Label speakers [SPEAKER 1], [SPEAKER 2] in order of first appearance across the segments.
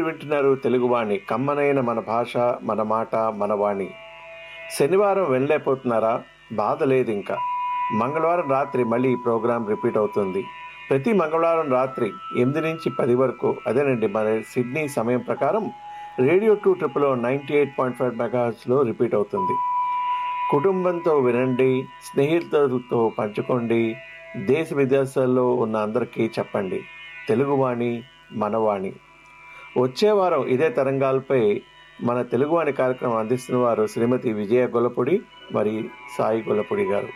[SPEAKER 1] వింటున్నారు తెలుగువాణి కమ్మనైన మన భాష మన మాట మన వాణి శనివారం వెళ్ళలేకపోతున్నారా బాధ లేదు ఇంకా మంగళవారం రాత్రి మళ్ళీ ఈ ప్రోగ్రాం రిపీట్ అవుతుంది ప్రతి మంగళవారం రాత్రి ఎనిమిది నుంచి పది వరకు అదేనండి మన సిడ్నీ సమయం ప్రకారం radio two triple ninety eight point five మెగాహెచ్లో రిపీట్ అవుతుంది కుటుంబంతో వినండి స్నేహితులతో పంచుకోండి దేశ విదేశాల్లో ఉన్న అందరికీ చెప్పండి తెలుగువాణి మనవాణి వచ్చే వారం ఇదే తరంగాలపై మన తెలుగువాణి కార్యక్రమం అందిస్తున్న వారు శ్రీమతి విజయ గొల్లపూడి మరి సాయి గొల్లపూడి గారు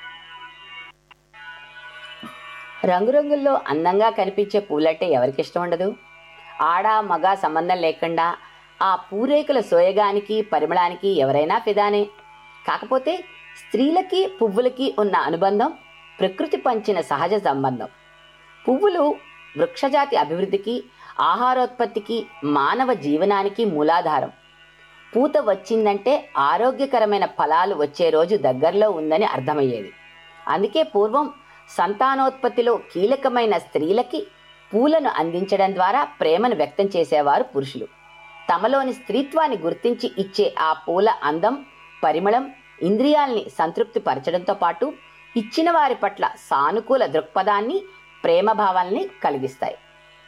[SPEAKER 2] రంగురంగుల్లో అందంగా కనిపించే పూలంటే ఎవరికి ఇష్టం ఉండదు ఆడ మగ సంబంధం లేకుండా ఆ పూరేకుల సోయగానికి పరిమళానికి ఎవరైనా ఫిదానే కాకపోతే స్త్రీలకి పువ్వులకి ఉన్న అనుబంధం ప్రకృతి పంచిన సహజ సంబంధం పువ్వులు వృక్షజాతి అభివృద్ధికి ఆహారోత్పత్తికి మానవ జీవనానికి మూలాధారం పూత వచ్చిందంటే ఆరోగ్యకరమైన ఫలాలు వచ్చే రోజు దగ్గరలో ఉందని అర్థమయ్యేది అందుకే పూర్వం సంతానోత్పత్తిలో కీలకమైన స్త్రీలకి పూలను అందించడం ద్వారా ప్రేమను వ్యక్తం చేసేవారు పురుషులు తమలోని స్త్రీత్వాన్ని గుర్తించి ఇచ్చే ఆ పూల అందం పరిమళం ఇంద్రియాల్ని సంతృప్తి పరచడంతో పాటు ఇచ్చిన వారి పట్ల సానుకూల దృక్పథాన్ని ప్రేమభావాల్ని కలిగిస్తాయి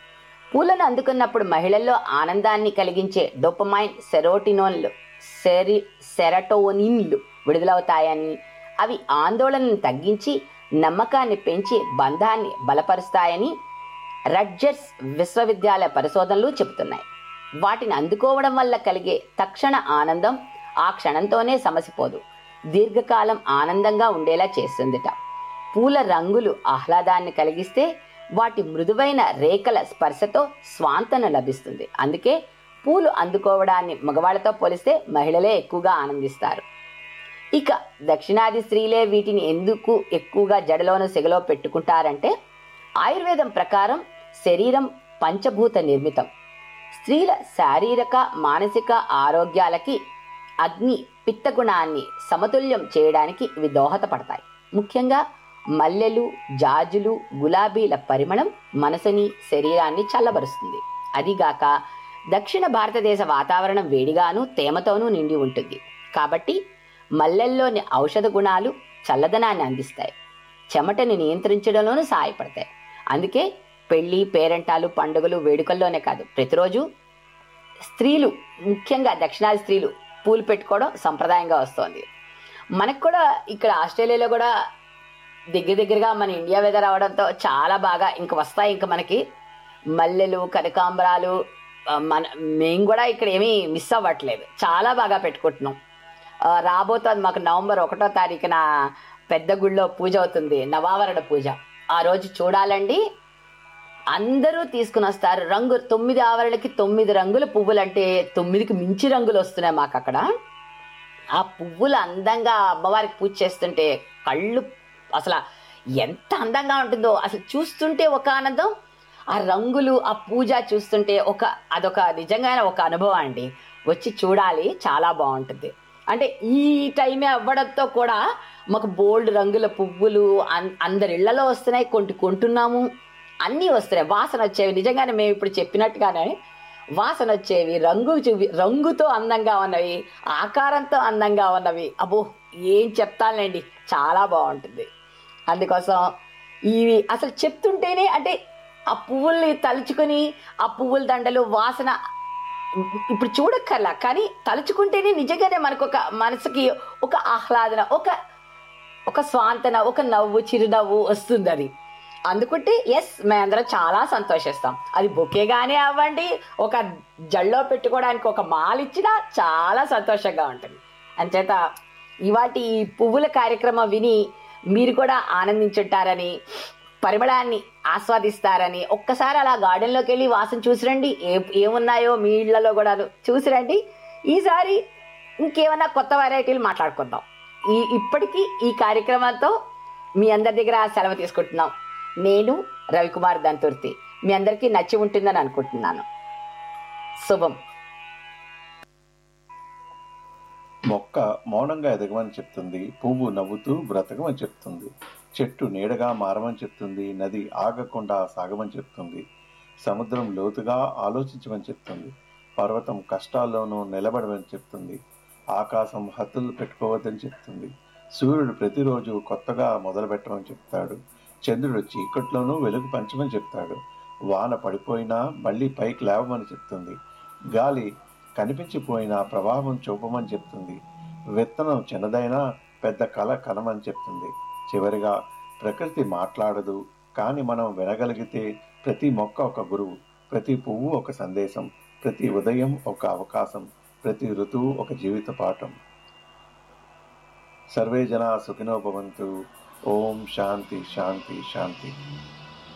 [SPEAKER 2] పూలను అందుకున్నప్పుడు మహిళల్లో ఆనందాన్ని కలిగించే డొపమైన్ సెరోటినోన్లు సెరి సెరటోనిన్లు విడుదలవుతాయని అవి ఆందోళనను తగ్గించి నమ్మకాన్ని పెంచి బంధాన్ని బలపరుస్తాయని రడ్జర్స్ విశ్వవిద్యాలయ పరిశోధనలు చెబుతున్నాయి వాటిని అందుకోవడం వల్ల కలిగే తక్షణ ఆనందం ఆ క్షణంతోనే సమసిపోదు దీర్ఘకాలం ఆనందంగా ఉండేలా చేస్తుందిట పూల రంగులు ఆహ్లాదాన్ని కలిగిస్తే వాటి మృదువైన రేఖల స్పర్శతో స్వాంతన లభిస్తుంది అందుకే పూలు అందుకోవడాన్ని మగవాళ్ళతో పోలిస్తే మహిళలే ఎక్కువగా ఆనందిస్తారు ఇక దక్షిణాది స్త్రీలే వీటిని ఎందుకు ఎక్కువగా జడలోను సెగలో పెట్టుకుంటారంటే ఆయుర్వేదం ప్రకారం శరీరం పంచభూత నిర్మితం స్త్రీల శారీరక మానసిక ఆరోగ్యాలకి అగ్ని పిత్తగుణాన్ని సమతుల్యం చేయడానికి ఇవి దోహదపడతాయి ముఖ్యంగా మల్లెలు జాజులు గులాబీల పరిమళం మనసుని శరీరాన్ని చల్లబరుస్తుంది అదిగాక దక్షిణ భారతదేశ వాతావరణం వేడిగాను తేమతోనూ నిండి ఉంటుంది కాబట్టి మల్లెల్లోని ఔషధ గుణాలు చల్లదనాన్ని అందిస్తాయి చెమటని నియంత్రించడంలోనూ సహాయపడతాయి అందుకే పెళ్లి పేరెంటాలు పండుగలు వేడుకల్లోనే కాదు ప్రతిరోజు స్త్రీలు ముఖ్యంగా దక్షిణాది స్త్రీలు పూలు పెట్టుకోవడం సంప్రదాయంగా వస్తోంది మనకు కూడా ఇక్కడ ఆస్ట్రేలియాలో కూడా దగ్గర దగ్గరగా మన ఇండియా వెదర్ అవడంతో చాలా బాగా ఇంక వస్తాయి ఇంక మనకి మల్లెలు కనకాంబరాలు ఆ, మన మేము కూడా ఇక్కడ ఏమీ మిస్ అవ్వట్లేదు చాలా బాగా పెట్టుకుంటున్నాం ఆ, రాబోతోంది మాకు నవంబర్ ఒకటో తారీఖున పెద్ద గుళ్ళో పూజ అవుతుంది నవావరణ పూజ ఆ రోజు చూడాలండి అందరూ తీసుకుని వస్తారు రంగు తొమ్మిది ఆవరణకి తొమ్మిది రంగుల పువ్వులు అంటే తొమ్మిదికి మించి రంగులు వస్తున్నాయి మాకు అక్కడ ఆ పువ్వులు అందంగా అమ్మవారికి పూజ చేస్తుంటే కళ్ళు అసలు ఎంత అందంగా ఉంటుందో అసలు చూస్తుంటే ఒక ఆనందం ఆ రంగులు ఆ పూజ చూస్తుంటే ఒక అదొక నిజంగానే ఒక అనుభవం అండి వచ్చి చూడాలి చాలా బాగుంటుంది అంటే ఈ టైమే అవ్వడంతో కూడా మాకు బోల్డ్ రంగుల పువ్వులు అన్- అందరి ఇళ్లలో వస్తున్నాయి కొంటి కొంటున్నాము అన్నీ వస్తున్నాయి వాసన వచ్చేవి నిజంగానే మేము ఇప్పుడు చెప్పినట్టుగానే వాసన వచ్చేవి రంగు చూవి రంగుతో అందంగా ఉన్నవి ఆకారంతో అందంగా ఉన్నవి అబ్బో ఏం చెప్తానులేండి చాలా బాగుంటుంది అందుకోసం ఇవి అసలు చెప్తుంటేనే అంటే ఆ పువ్వుల్ని తలుచుకొని ఆ పువ్వుల దండలు వాసన ఇప్పుడు చూడక్కర్లా కానీ తలుచుకుంటేనే నిజంగానే మనకు ఒక మనసుకి ఒక ఆహ్లాదన ఒక ఒక స్వాంతన ఒక నవ్వు చిరునవ్వు వస్తుంది అది అందుకుంటే ఎస్ మేమందరం చాలా సంతోషిస్తాం అది బొకేగానే అవ్వండి ఒక జల్లో పెట్టుకోవడానికి ఒక మాల ఇచ్చినా చాలా సంతోషంగా ఉంటుంది అంచేత ఇవాటి ఈ పువ్వుల కార్యక్రమం విని మీరు కూడా ఆనందించుంటారని పరిమళాన్ని ఆస్వాదిస్తారని ఒక్కసారి అలా గార్డెన్లోకి వెళ్ళి వాసన చూసిరండి ఏ ఏమున్నాయో మీ ఇళ్లలో కూడా చూసిరండి ఈసారి ఇంకేమన్నా కొత్త వెరైటీలు మాట్లాడుకుందాం ఈ ఇప్పటికీ ఈ కార్యక్రమంతో మీ అందరి దగ్గర సెలవు తీసుకుంటున్నాం నేను రవికుమార్ దంతుర్తి మీ అందరికీ నచ్చి ఉంటుందని అనుకుంటున్నాను శుభం
[SPEAKER 1] మొక్క మౌనంగా ఎదగమని చెప్తుంది పువ్వు నవ్వుతూ బ్రతకమని చెప్తుంది చెట్టు నీడగా మారమని చెప్తుంది నది ఆగకుండా సాగమని చెప్తుంది సముద్రం లోతుగా ఆలోచించమని చెప్తుంది పర్వతం కష్టాల్లోనూ నిలబడమని చెప్తుంది ఆకాశం హద్దులు పెట్టుకోవద్దని చెప్తుంది సూర్యుడు ప్రతిరోజు కొత్తగా మొదలు పెట్టమని చెప్తాడు చంద్రుడు చీకట్లోనూ వెలుగు పంచమని చెప్తాడు వాన పడిపోయినా మళ్ళీ పైకి లేవమని చెప్తుంది గాలి కనిపించిపోయినా ప్రభావం చూపమని చెప్తుంది విత్తనం చిన్నదైనా పెద్ద కళ కనమని చెప్తుంది చివరిగా ప్రకృతి మాట్లాడదు కానీ మనం వినగలిగితే ప్రతి మొక్క ఒక గురువు ప్రతి పువ్వు ఒక సందేశం ప్రతి ఉదయం ఒక అవకాశం ప్రతి ఋతువు ఒక జీవిత పాఠం సర్వే జనా సుఖినో భవంతు ఓం శాంతి శాంతి శాంతి